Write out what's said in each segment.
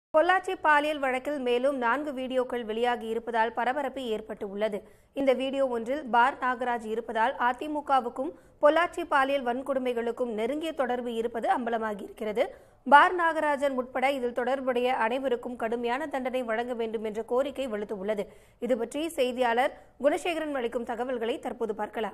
பொள்ளாச்சி பாலியல் வழக்கில் மேலும் நான்கு வீடியோக்கள் வெளியாகி இருப்பதால் பரபரப்பு ஏற்பட்டு உள்ளது இந்த வீடியோ ஒன்றில் பார் நாகராஜ் இருப்பதால் அதிமுகவுக்கும் பொள்ளாச்சி பாலியல் வன்கொடுமைகளுக்கும் நெருங்கிய தொடர்பு இருப்பது அம்பலமாகி இருக்கிறது பார் நாகராஜன் உட்பட இதில் தொடர்புடைய அனைவருக்கும் கடுமையான தண்டனை வழங்க வேண்டும் என்ற கோரிக்கை வலுத்துள்ளது இதுபற்றி செய்தியாளர் குணசேகரன் அளிக்கும் தகவல்களை தற்போது பார்க்கலாம்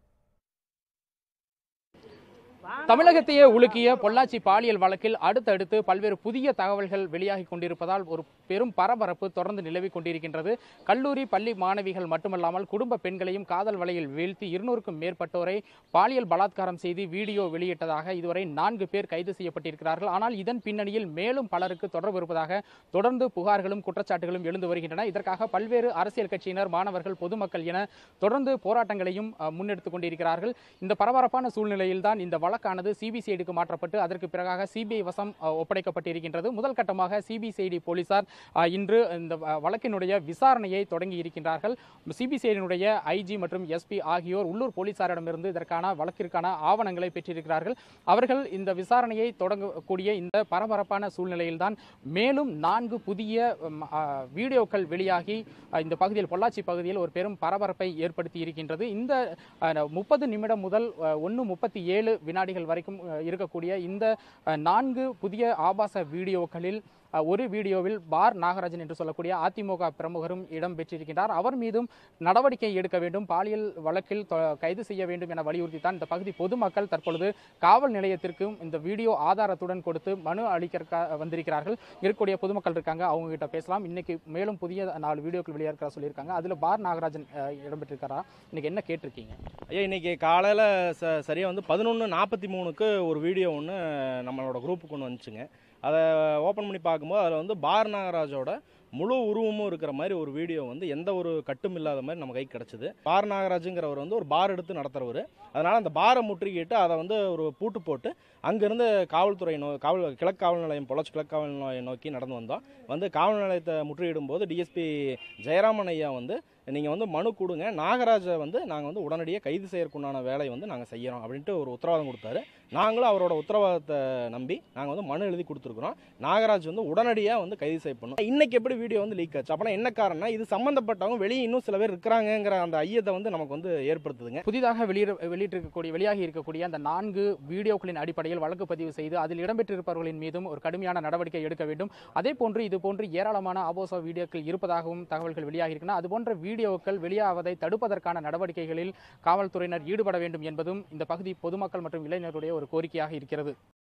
தமிழகத்தையே உலுக்கிய பொள்ளாச்சி பாலியல் வழக்கில் அடுத்தடுத்து பல்வேறு புதிய தகவல்கள் வெளியாகி கொண்டிருப்பதால் ஒரு பெரும் பரபரப்பு தொடர்ந்து நிலவிக் கொண்டிருக்கின்றது கல்லூரி பள்ளி மாணவிகள் மட்டுமல்லாமல் குடும்ப பெண்களையும் காதல் வலையில் வீழ்த்தி இருநூறுக்கும் மேற்பட்டோரை பாலியல் பலாத்காரம் செய்து வீடியோ வெளியிட்டதாக இதுவரை நான்கு பேர் கைது செய்யப்பட்டிருக்கிறார்கள் ஆனால் இதன் பின்னணியில் மேலும் பலருக்கு தொடர்பு இருப்பதாக தொடர்ந்து புகார்களும் குற்றச்சாட்டுகளும் எழுந்து வருகின்றன இதற்காக பல்வேறு அரசியல் கட்சியினர் மாணவர்கள் பொதுமக்கள் என தொடர்ந்து போராட்டங்களையும் அஹ், முன்னெடுத்துக் கொண்டிருக்கிறார்கள் இந்த பரபரப்பான சூழ்நிலையில் தான் இந்த வழக்கானது சிபிசிஐடிக்கு மாற்றப்பட்டு அதற்கு பிறகாக சிபிஐ வசம் அஹ், ஒப்படைக்கப்பட்டிருக்கின்றது முதல் கட்டமாக சிபிசிஐடி போலீசார் அஹ், இன்று இந்த வ- வழக்கினுடைய விசாரணையை தொடங்கி இருக்கின்றார்கள் சிபிசிஐடியினுடைய ஐஜி மற்றும் எஸ்பி ஆகியோர் உள்ளூர் போலீசாரிடமிருந்து இதற்கான வழக்கிற்கான ஆவணங்களை பெற்றிருக்கிறார்கள் அவர்கள் இந்த விசாரணையை தொடங்கக்கூடிய இந்த பரபரப்பான சூழ்நிலையில்தான் மேலும் நான்கு புதிய ம், அ, வீடியோக்கள் வெளியாகி அ, இந்த பகுதியில் பொள்ளாச்சி பகுதியில் ஒரு பெரும் பரபரப்பை ஏற்படுத்தி இருக்கின்றது இந்த முப்பது நிமிடம் முதல் ஒன்று முப்பத்தி ஏழு வினாடிகள் வரைக்கும் அ, இருக்கக்கூடிய இந்த அ, நான்கு புதிய ஆபாச வீடியோக்களில் அ, ஒரு வீடியோவில் பார் நாகராஜன் என்று சொல்லக்கூடிய அதிமுக பிரமுகரும் இடம் பெற்றிருக்கின்றார் அவர் மீதும் நடவடிக்கை எடுக்க வேண்டும் பாலியல் வழக்கில் தொ- கைது செய்ய வேண்டும் என வலியுறுத்தி தான் இந்த பகுதி பொதுமக்கள் தற்பொழுது காவல் நிலையத்திற்கும் இந்த வீடியோ ஆதாரத்துடன் கொடுத்து மனு அளிக்க வந்திருக்கிறார்கள் இருக்கக்கூடிய பொதுமக்கள் இருக்காங்க அவங்க கிட்ட பேசலாம் இன்னைக்கு மேலும் புதிய நாலு வீடியோக்கள் வெளியாகிறதா சொல்லியிருக்காங்க அதுல பார் நாகராஜன் அஹ், இடம்பெற்றிருக்காரா இன்னைக்கு என்ன கேட்டிருக்கீங்க ஐயா இன்னைக்கு காலையில் ச சரியாக வந்து பதினொன்று நாற்பத்தி மூணுக்கு ஒரு வீடியோ ஒன்று நம்மளோட குரூப்புக்கு ஒன்று வந்துச்சுங்க அதை ஓப்பன் பண்ணி பார்க்கும்போது அதில் வந்து பார் நாகராஜோட முழு உருவமும் இருக்கிற மாதிரி ஒரு வீடியோ வந்து எந்த ஒரு கட்டும் இல்லாத மாதிரி நம்ம கைக்கு கிடச்சிது பார் நாகராஜுங்கிறவர் வந்து ஒரு பார் எடுத்து நடத்துறவர் அதனால் அந்த பாரை முற்றுகிட்டு அதை வந்து ஒரு பூட்டு போட்டு அங்கேருந்து காவல்துறை நோ காவல் கிழக்கு காவல் நிலையம் பொள்ளாச்சி கிழக்கு காவல் நிலையம் நோக்கி நடந்து வந்தோம் வந்து காவல் நிலையத்தை முற்றுகையிடும் போது டிஎஸ்பி ஜெயராமன் ஐயா வந்து நீங்கள் வந்து மனு கொடுங்க நாகராஜை வந்து நாங்கள் வந்து உடனடியாக கைது செய்யறதுக்குண்டான வேலையை வந்து நாங்கள் செய்கிறோம் அப்படின்ட்டு ஒரு உத்தரவாதம் கொடுத்தாரு நாங்களும் அவரோட உத்தரவாதத்தை நம்பி நாங்கள் வந்து மனு எழுதி கொடுத்துருக்குறோம் நாகராஜ் வந்து உடனடியாக வந்து கைது செய்யப்படணும் இன்னைக்கு எப்படி வீடியோ வந்து லீக் ஆச்சு அப்போனா என்ன காரணம்னா இது சம்மந்தப்பட்டவங்க வெளியே இன்னும் சில பேர் இருக்கிறாங்கங்கிற அந்த ஐயத்தை வந்து நமக்கு வந்து ஏற்படுத்துதுங்க புதிதாக வெளியிட வெளியிட்டிருக்கக்கூடிய வெளியாகி இருக்கக்கூடிய அந்த நான்கு வீடியோக்களின் அடிப்படையில் வழக்கு பதிவு செய்து அதில் இடம்பெற்றிருப்பவர்களின் மீதும் ஒரு கடுமையான நடவடிக்கை எடுக்க வேண்டும் அதே போன்று இது போன்று ஏராளமான ஆபோச வீடியோக்கள் இருப்பதாகவும் தகவல்கள் வெளியாகி இருக்கின்றன அது போன்ற வீடியோக்கள் வெளியாவதை தடுப்பதற்கான நடவடிக்கைகளில் காவல்துறையினர் ஈடுபட வேண்டும் என்பதும் இந்த பகுதி பொதுமக்கள் மற்றும் இளைஞர்களுடைய ஒரு கோரிக்கையாக இருக்கிறது